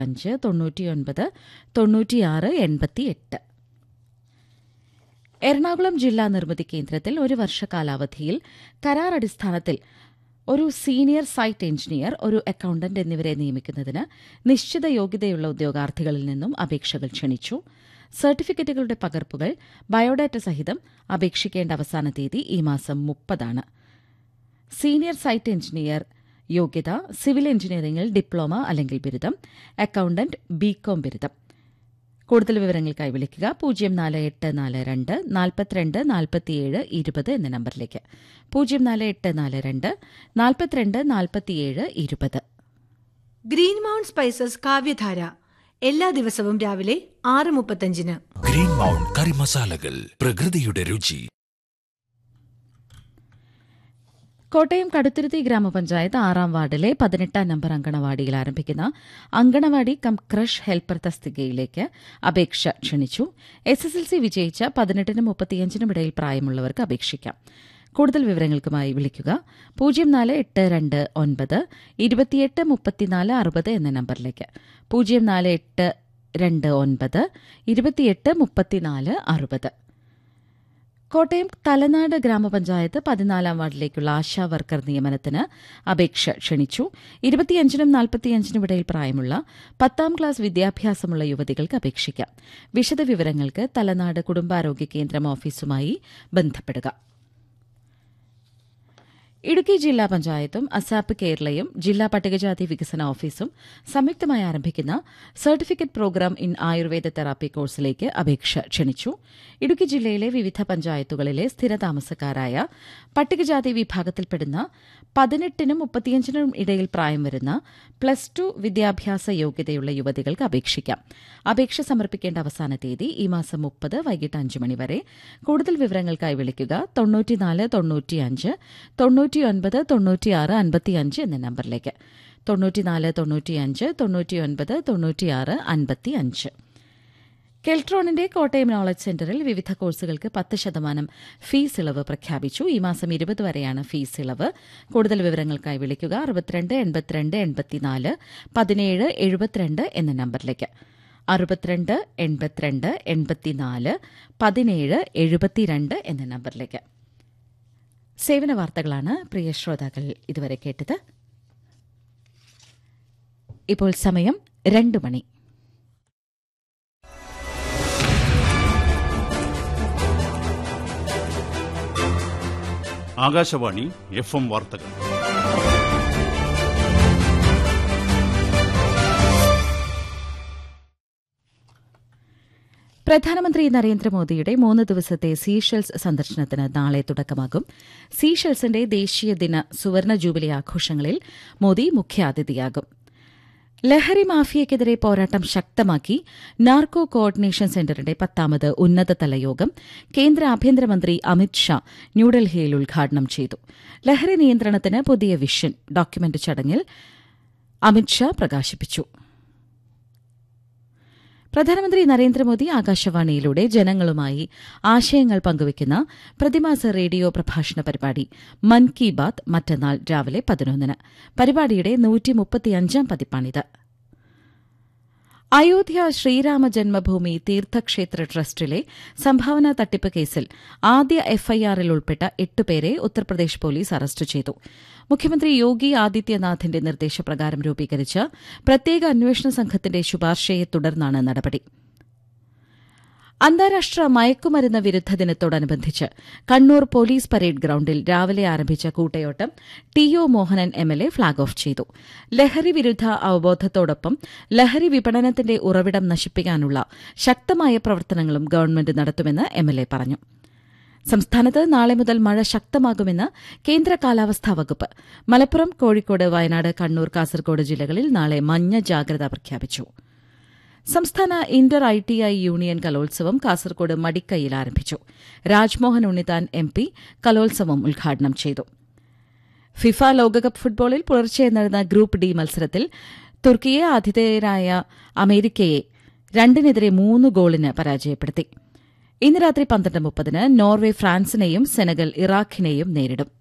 അഞ്ച് തൊണ്ണൂറ്റിയൊൻപത് തൊണ്ണൂറ്റിയാറ് എൺപത്തിയെട്ട് എറണാകുളം ജില്ലാ നിർമ്മിതി കേന്ദ്രത്തിൽ ഒരു വർഷ കാലാവധിയിൽ കരാർ അടിസ്ഥാനത്തിൽ ഒരു സീനിയർ സൈറ്റ് എഞ്ചിനീയർ ഒരു അക്കൌണ്ടന്റ് എന്നിവരെ നിയമിക്കുന്നതിന് നിശ്ചിത യോഗ്യതയുള്ള ഉദ്യോഗാർത്ഥികളിൽ നിന്നും അപേക്ഷകൾ ക്ഷണിച്ചു സർട്ടിഫിക്കറ്റുകളുടെ പകർപ്പുകൾ ബയോഡാറ്റ സഹിതം അപേക്ഷിക്കേണ്ട അവസാന തീയതി ഈ മാസം മുപ്പതാണ് സീനിയർ സൈറ്റ് എഞ്ചിനീയർ യോഗ്യത സിവിൽ എഞ്ചിനീയറിംഗിൽ ഡിപ്ലോമ അല്ലെങ്കിൽ ബിരുദം അക്കൌണ്ടന്റ് ബികോം ബിരുദം കൂടുതൽ വിവരങ്ങൾക്കായി വിളിക്കുക പൂജ്യം നാല് എട്ട് നാല് രണ്ട് നാൽപ്പത്തിരണ്ട് നാൽപ്പത്തിയേഴ് ഇരുപത് എന്ന നമ്പറിലേക്ക് പൂജ്യം നാല് എട്ട് നാല് രണ്ട് നാൽപ്പത്തിരണ്ട് നാൽപ്പത്തിയേഴ് ഇരുപത് ഗ്രീൻ മൗണ്ട് സ്പൈസസ് കാവ്യധാര എല്ലാ ദിവസവും രാവിലെ ആറ് മുപ്പത്തഞ്ചിന് ഗ്രീൻ മൗണ്ട് കറി മസാലകൾ പ്രകൃതിയുടെ രുചി കോട്ടയം കടുത്തുരുത്തി ഗ്രാമപഞ്ചായത്ത് ആറാം വാർഡിലെ പതിനെട്ടാം നമ്പർ അങ്കണവാടിയിൽ ആരംഭിക്കുന്ന അങ്കണവാടി കം ക്രഷ് ഹെൽപ്പർ തസ്തികയിലേക്ക് അപേക്ഷ ക്ഷണിച്ചു എസ് എസ് എൽ സി വിജയിച്ച പതിനെട്ടിനും മുപ്പത്തിയഞ്ചിനും ഇടയിൽ പ്രായമുള്ളവർക്ക് അപേക്ഷിക്കാം കൂടുതൽ വിവരങ്ങൾക്കുമായി വിളിക്കുക പൂജ്യം നാല് എട്ട് രണ്ട് ഒൻപത് ഇരുപത്തിയെട്ട് മുപ്പത്തിനാല് അറുപത് എന്ന നമ്പറിലേക്ക് പൂജ്യം നാല് എട്ട് രണ്ട് ഒൻപത് ഇരുപത്തിയെട്ട് മുപ്പത്തിനാല് അറുപത് കോട്ടയം തലനാട് ഗ്രാമപഞ്ചായത്ത് പതിനാലാം വാർഡിലേക്കുള്ള ആശാ വർക്കർ നിയമനത്തിന് അപേക്ഷ ക്ഷണിച്ചു ഇരുപത്തിയഞ്ചിനും നാൽപ്പത്തിയഞ്ചിനും ഇടയിൽ പ്രായമുള്ള പത്താം ക്ലാസ് വിദ്യാഭ്യാസമുള്ള യുവതികൾക്ക് അപേക്ഷിക്കാം വിശദവിവരങ്ങൾക്ക് തലനാട് കുടുംബാരോഗ്യ കേന്ദ്രം ഓഫീസുമായി ബന്ധപ്പെടുക ഇടുക്കി ജില്ലാ പഞ്ചായത്തും അസാപ്പ് കേരളയും ജില്ലാ പട്ടികജാതി വികസന ഓഫീസും സംയുക്തമായി ആരംഭിക്കുന്ന certificate program in Ayurveda therapy കോഴ്സിലേക്ക് അപേക്ഷ ക്ഷണിച്ചു ഇടുക്കി ജില്ലയിലെ വിവിധ പഞ്ചായത്തുകളിലെ സ്ഥിരതാമസക്കാരായ പട്ടികജാതി വിഭാഗത്തിൽപ്പെടുന്ന പതിനെട്ടിനും മുപ്പത്തിയഞ്ചിനും ഇടയിൽ പ്രായം വരുന്ന പ്ലസ് ടു വിദ്യാഭ്യാസ യോഗ്യതയുള്ള യുവതികൾക്ക് അപേക്ഷിക്കാം അപേക്ഷ സമർപ്പിക്കേണ്ട അവസാന തീയതി ഈ മാസം മുപ്പത് വൈകിട്ട് അഞ്ച് മണിവരെ കൂടുതൽ വിവരങ്ങൾക്കായി വിളിക്കുക തൊണ്ണൂറ്റിനാല് തൊണ്ണൂറ്റിയഞ്ച് തൊണ്ണൂറ്റിയൊൻപത് തൊണ്ണൂറ്റിയാറ് അൻപത്തിയഞ്ച് എന്ന നമ്പറിലേക്ക് തൊണ്ണൂറ്റിനാല് തൊണ്ണൂറ്റിയഞ്ച് തൊണ്ണൂറ്റിയൊൻപത് തൊണ്ണൂറ്റിയാറ് അൻപത്തിയഞ്ച് കെൽട്രോണിന്റെ കോട്ടയം നോളജ് സെന്ററിൽ വിവിധ കോഴ്സുകൾക്ക് പത്ത് ശതമാനം ഫീസ് ഇളവ് പ്രഖ്യാപിച്ചു ഈ മാസം ഇരുപത് വരെയാണ് ഫീസ് ഇളവ് കൂടുതൽ വിവരങ്ങൾക്കായി വിളിക്കുക അറുപത്തിരണ്ട് എൺപത്തിരണ്ട് എൺപത്തിനാല് പതിനേഴ് എഴുപത്തിരണ്ട് എന്ന നമ്പറിലേക്ക് അറുപത്തിരണ്ട് എൺപത്തിരണ്ട് എൺപത്തിനാല് പതിനേഴ് എഴുപത്തിരണ്ട് എന്ന നമ്പറിലേക്ക് സേവന വാർത്തകളാണ് പ്രിയ ശ്രോതാക്കൾ ഇതുവരെ കേട്ടത് ഇപ്പോൾ സമയം രണ്ട് മണി ആകാശവാണി എഫ് എം വാർത്തകൾ പ്രധാനമന്ത്രി നരേന്ദ്രമോദിയുടെ മൂന്ന് ദിവസത്തെ സീഷെൽസ് സന്ദർശനത്തിന് നാളെ തുടക്കമാകും സീഷെൽസിന്റെ ദേശീയ ദിന സുവർണ ജൂബിലി ആഘോഷങ്ങളിൽ മോദി മുഖ്യാതിഥിയാകും ലഹരി മാഫിയയ്ക്കെതിരെ പോരാട്ടം ശക്തമാക്കി നാർക്കോ കോർഡിനേഷൻ സെന്ററിന്റെ പത്താമത് ഉന്നതതല യോഗം കേന്ദ്ര ആഭ്യന്തരമന്ത്രി അമിത് ഷാ ന്യൂഡൽഹിയിൽ ഉദ്ഘാടനം ചെയ്തു ലഹരി നിയന്ത്രണത്തിന് പുതിയ വിഷൻ ഡോക്യുമെന്റ് ചടങ്ങിൽ അമിത് ഷാ പ്രകാശിപ്പിച്ചു പ്രധാനമന്ത്രി നരേന്ദ്രമോദി ആകാശവാണിയിലൂടെ ജനങ്ങളുമായി ആശയങ്ങൾ പങ്കുവയ്ക്കുന്ന പ്രതിമാസ റേഡിയോ പ്രഭാഷണ പരിപാടി മൻ കി ബാത് മറ്റന്നാൾ രാവിലെ പതിനൊന്നിന് പരിപാടിയുടെ നൂറ്റിമുപ്പത്തിയഞ്ചാം പതിപ്പാണിത് അയോധ്യ ശ്രീരാമ ജന്മഭൂമി തീർത്ഥക്ഷേത്ര ട്രസ്റ്റിലെ സംഭാവന തട്ടിപ്പ് കേസിൽ ആദ്യ എഫ്ഐആറിൽ ഉൾപ്പെട്ട എട്ടുപേരെ ഉത്തർപ്രദേശ് പോലീസ് അറസ്റ്റ് ചെയ്തു മുഖ്യമന്ത്രി യോഗി ആദിത്യനാഥിന്റെ നിർദ്ദേശപ്രകാരം രൂപീകരിച്ച പ്രത്യേക അന്വേഷണ സംഘത്തിന്റെ ശുപാർശയെ തുടർന്നാണ് നടപടി അന്താരാഷ്ട്ര മയക്കുമരുന്ന് വിരുദ്ധ ദിനത്തോടനുബന്ധിച്ച് കണ്ണൂർ പോലീസ് പരേഡ് ഗ്രൌണ്ടിൽ രാവിലെ ആരംഭിച്ച കൂട്ടയോട്ടം T O Mohanan M L A flag off ചെയ്തു ലഹരി വിരുദ്ധ അവബോധത്തോടൊപ്പം ലഹരി വിപണനത്തിന്റെ ഉറവിടം നശിപ്പിക്കാനുള്ള ശക്തമായ പ്രവർത്തനങ്ങളും ഗവൺമെന്റ് നടത്തുമെന്ന് എം എൽ എ പറഞ്ഞു സംസ്ഥാനത്ത് നാളെ മുതൽ മഴ ശക്തമാകുമെന്ന് കേന്ദ്ര കാലാവസ്ഥാ വകുപ്പ് മലപ്പുറം കോഴിക്കോട് വയനാട് കണ്ണൂർ കാസർഗോഡ് ജില്ലകളിൽ നാളെ മഞ്ഞ ജാഗ്രത പ്രഖ്യാപിച്ചു സംസ്ഥാന inter I T I union കലോത്സവം കാസർകോട് മടിക്കൈയിൽ ആരംഭിച്ചു രാജ്മോഹൻ ഉണ്ണിത്താൻ എം പി കലോത്സവം ഉദ്ഘാടനം ചെയ്തു ഫിഫ ലോകകപ്പ് ഫുട്ബോളിൽ പുലർച്ചെ നടന്ന ഗ്രൂപ്പ് ഡി മത്സരത്തിൽ തുർക്കിയെ ആതിഥേയരായ അമേരിക്കയെ രണ്ടിനെതിരെ മൂന്ന് ഗോളിന് പരാജയപ്പെടുത്തി ഇന്ന് രാത്രി പന്ത്രണ്ട് മുപ്പതിന് നോർവെ ഫ്രാൻസിനെയും സെനഗൽ ഇറാഖിനെയും നേരിടും